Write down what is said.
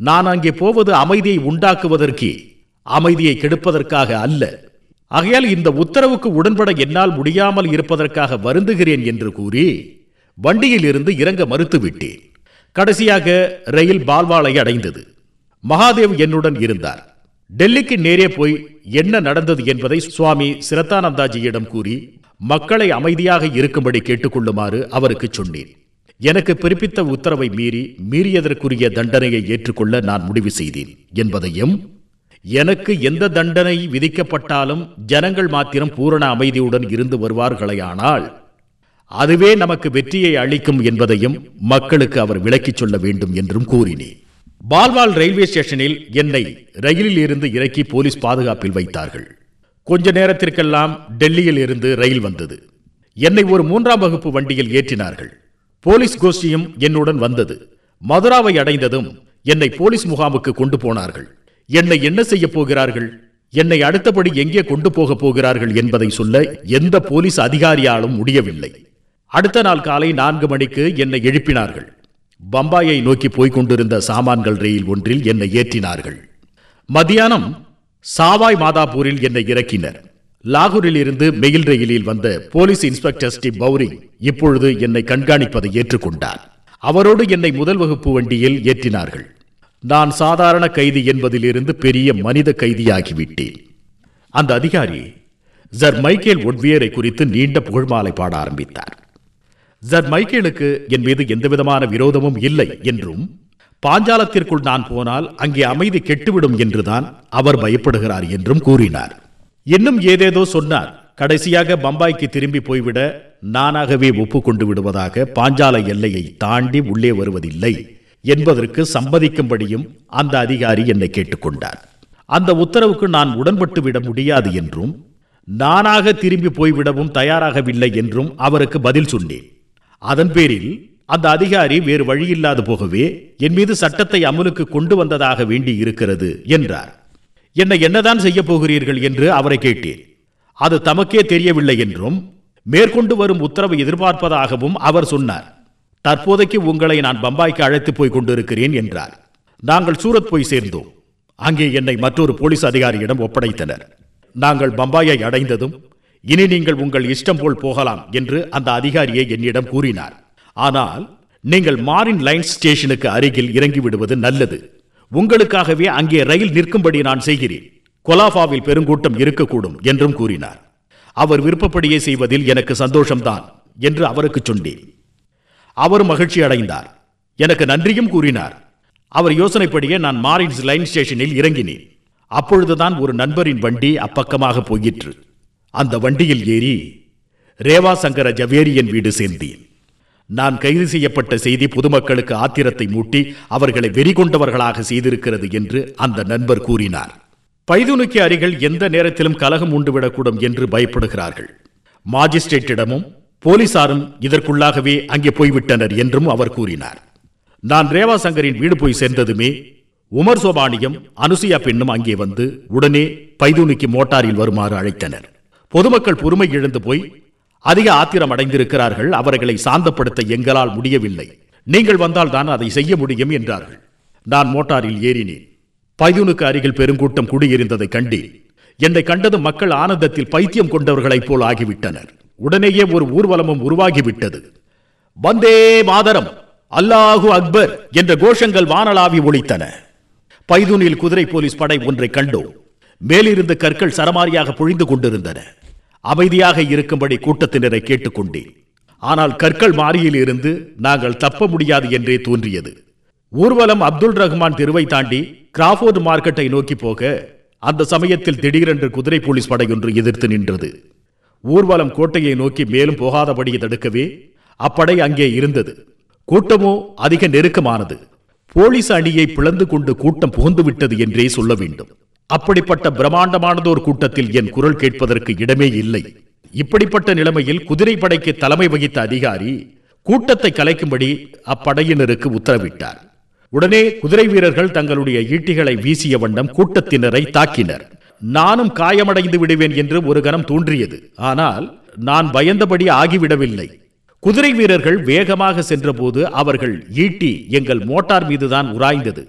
நான் அங்கே போவது அமைதியை உண்டாக்குவதற்கே அமைதியை கெடுப்பதற்காக அல்ல ஆகையால் இந்த உத்தரவுக்கு உடன்பட என்னால் முடியாமல் இருப்பதற்காக வருந்துகிறேன் என்று கூறி வண்டியில் இருந்து இறங்க மறுத்துவிட்டேன் கடைசியாக ரயில் பால்வாளை அடைந்தது மகாதேவ் என்னுடன் இருந்தார் டெல்லிக்கு நேரே போய் என்ன நடந்தது என்பதை சுவாமி சிரத்தானந்தாஜியிடம் கூறி மக்களை அமைதியாக இருக்கும்படி கேட்டுக்கொள்ளுமாறு அவருக்கு சொன்னேன் எனக்கு பிறப்பித்த உத்தரவை மீறி மீறியதற்குரிய தண்டனையை ஏற்றுக்கொள்ள நான் முடிவு செய்தேன் என்பதையும் எனக்கு எந்த தண்டனை விதிக்கப்பட்டாலும் ஜனங்கள் மாத்திரம் பூரண அமைதியுடன் இருந்து வருவார்களேயானால் அதுவே நமக்கு வெற்றியை அளிக்கும் என்பதையும் மக்களுக்கு அவர் விளக்கிச் சொல்ல வேண்டும் என்றும் கூறினேன் பால்வால் ரயில்வே ஸ்டேஷனில் என்னை ரயிலில் இருந்து இறக்கி போலீஸ் பாதுகாப்பில் வைத்தார்கள் கொஞ்ச நேரத்திற்கெல்லாம் டெல்லியில் இருந்து ரயில் வந்தது என்னை ஒரு மூன்றாம் வகுப்பு வண்டியில் ஏற்றினார்கள் போலீஸ் கோஷ்டியும் என்னுடன் வந்தது மதுராவை அடைந்ததும் என்னை போலீஸ் முகாமுக்கு கொண்டு போனார்கள் என்னை என்ன செய்ய போகிறார்கள் என்னை அடுத்தபடி எங்கே கொண்டு போக போகிறார்கள் என்பதை சொல்ல எந்த போலீஸ் அதிகாரியாலும் முடியவில்லை அடுத்த நாள் காலை நான்கு மணிக்கு என்னை எழுப்பினார்கள் பம்பாயை நோக்கி போய்க் கொண்டிருந்த சாமான்கள் ரயில் ஒன்றில் என்னை ஏற்றினார்கள் மத்தியானம் சாவாய் மாதாப்பூரில் என்னை இறக்கினர் லாகூரில் இருந்து மெயில் ரயிலில் வந்த போலீஸ் இன்ஸ்பெக்டர் ஸ்ரீ பௌரி இப்பொழுது என்னை கண்காணிப்பதை ஏற்றுக்கொண்டார் அவரோடு என்னை முதல் வகுப்பு வண்டியில் ஏற்றினார்கள் நான் சாதாரண கைதி என்பதிலிருந்து பெரிய மனித கைதியாகிவிட்டேன் அந்த அதிகாரி ஜர் மைக்கேல் ஒட்வியரை குறித்து நீண்ட புகழ்மாலை பாட ஆரம்பித்தார் ஜர் மைக்கேலுக்கு என் மீது எந்தவிதமான விரோதமும் இல்லை என்றும் பாஞ்சாலத்திற்குள் நான் போனால் அங்கே அமைதி கெட்டுவிடும் என்றுதான் அவர் பயப்படுகிறார் என்றும் கூறினார் இன்னும் ஏதேதோ சொன்னார் கடைசியாக பம்பாய்க்கு திரும்பி போய்விட நானாகவே ஒப்புக்கொண்டு விடுவதாக பாஞ்சால எல்லையை தாண்டி உள்ளே வருவதில்லை என்பதற்கு சம்மதிக்கும்படியும் அந்த அதிகாரி என்னை கேட்டுக்கொண்டார் அந்த உத்தரவுக்கு நான் உடன்பட்டு விட முடியாது என்றும் நானாக திரும்பி போய்விடவும் தயாராகவில்லை என்றும் அவருக்கு பதில் சொன்னேன் அதன் பேரில் அந்த அதிகாரி வேறு வழியில்லாது போகவே என் மீது சட்டத்தை அமலுக்கு கொண்டு வந்ததாக வேண்டி இருக்கிறது என்றார் என்னை என்னதான் செய்ய போகிறீர்கள் என்று அவரை கேட்டேன் அது தமக்கே தெரியவில்லை என்றும் மேற்கொண்டு வரும் உத்தரவை எதிர்பார்ப்பதாகவும் அவர் சொன்னார் தற்போதைக்கு உங்களை நான் பம்பாய்க்கு அழைத்து போய் கொண்டிருக்கிறேன் என்றார் நாங்கள் சூரத் போய் சேர்ந்தோம் அங்கே என்னை மற்றொரு போலீஸ் அதிகாரியிடம் ஒப்படைத்தனர் நாங்கள் பம்பாயை அடைந்ததும் இனி நீங்கள் உங்கள் இஷ்டம் போல் போகலாம் என்று அந்த அதிகாரியை என்னிடம் கூறினார் ஆனால் நீங்கள் மாரின் லைன் ஸ்டேஷனுக்கு அருகில் இறங்கி விடுவது நல்லது உங்களுக்காகவே அங்கே ரயில் நிற்கும்படி நான் செய்கிறேன் கொலாஃபாவில் பெருங்கூட்டம் இருக்கக்கூடும் என்றும் கூறினார் அவர் விருப்பப்படியே செய்வதில் எனக்கு சந்தோஷம்தான் என்று அவருக்கு சொன்னேன் அவரும் மகிழ்ச்சி அடைந்தார் எனக்கு நன்றியும் கூறினார் அவர் யோசனைப்படியே நான் மாரின்ஸ் லைன் ஸ்டேஷனில் இறங்கினேன் அப்பொழுதுதான் ஒரு நண்பரின் வண்டி அப்பக்கமாக போயிற்று அந்த வண்டியில் ஏறி ரேவா சங்கர ஜவேரியன் வீடு சேர்ந்தேன் நான் கைது செய்யப்பட்ட செய்தி பொதுமக்களுக்கு ஆத்திரத்தை மூட்டி அவர்களை வெறிகொண்டவர்களாக செய்திருக்கிறது என்று அந்த நண்பர் கூறினார் பைதுனுக்கு அருகில் எந்த நேரத்திலும் கலகம் உண்டுவிடக்கூடும் என்று பயப்படுகிறார்கள் மாஜிஸ்ட்ரேட்டிடமும் போலீசாரும் இதற்குள்ளாகவே அங்கே போய்விட்டனர் என்றும் அவர் கூறினார் நான் ரேவா சங்கரின் வீடு போய் சேர்ந்ததுமே உமர் சோபானியும் அனுசுயா பெண்ணும் அங்கே வந்து உடனே பைதுனுக்கு மோட்டாரில் வருமாறு அழைத்தனர் பொதுமக்கள் பொறுமை இழந்து போய் அதிக ஆத்திரம் அடைந்திருக்கிறார்கள் அவர்களை சாந்தப்படுத்த எங்களால் முடியவில்லை நீங்கள் வந்தால் தான் அதை செய்ய முடியும் என்றார்கள் நான் மோட்டாரில் ஏறினேன் பைதுனுக்கு அருகில் பெருங்கூட்டம் குடியிருந்ததை கண்டேன் என்னை கண்டது மக்கள் ஆனந்தத்தில் பைத்தியம் கொண்டவர்களைப் போல் ஆகிவிட்டனர் உடனேயே ஒரு ஊர்வலமும் உருவாகிவிட்டது வந்தே மாதரம் அல்லாஹு அக்பர் என்ற கோஷங்கள் வானளாவி ஒலித்தன பைதுனில் குதிரை போலீஸ் படை ஒன்றை கண்டோம் மேலிருந்து கற்கள் சரமாரியாக பொழிந்து கொண்டிருந்தன அமைதியாக இருக்கும்படி கூட்டத்தினரை கேட்டுக்கொண்டேன் ஆனால் கற்கள் மாரியில் இருந்து நாங்கள் தப்ப முடியாது என்றே தோன்றியது ஊர்வலம் அப்துல் ரஹ்மான் தெருவை தாண்டி கிராஃபோர்டு மார்க்கெட்டை நோக்கி போக அந்த சமயத்தில் திடீரென்று குதிரை போலீஸ் படையொன்று எதிர்த்து நின்றது ஊர்வலம் கோட்டையை நோக்கி மேலும் போகாதபடி தடுக்கவே அப்படை அங்கே இருந்தது கூட்டமோ அதிக நெருக்கமானது போலீஸ் அணியை பிளந்து கொண்டு கூட்டம் புகுந்து விட்டது என்றே சொல்ல வேண்டும் அப்படிப்பட்ட பிரம்மாண்டமானதோர் கூட்டத்தில் என் குரல் கேட்பதற்கு இடமே இல்லை இப்படிப்பட்ட நிலைமையில் குதிரை படைக்கு தலைமை வகித்த அதிகாரி கூட்டத்தை கலைக்கும்படி அப்படையினருக்கு உத்தரவிட்டார் உடனே குதிரை வீரர்கள் தங்களுடைய ஈட்டிகளை வீசிய வண்ணம் கூட்டத்தினரை தாக்கினர் நானும் காயமடைந்து விடுவேன் என்று ஒரு கணம் தோன்றியது ஆனால் நான் பயந்தபடி ஆகிவிடவில்லை குதிரை வீரர்கள் வேகமாக சென்றபோது அவர்கள் ஈட்டி எங்கள் மோட்டார் மீதுதான் உராய்ந்தது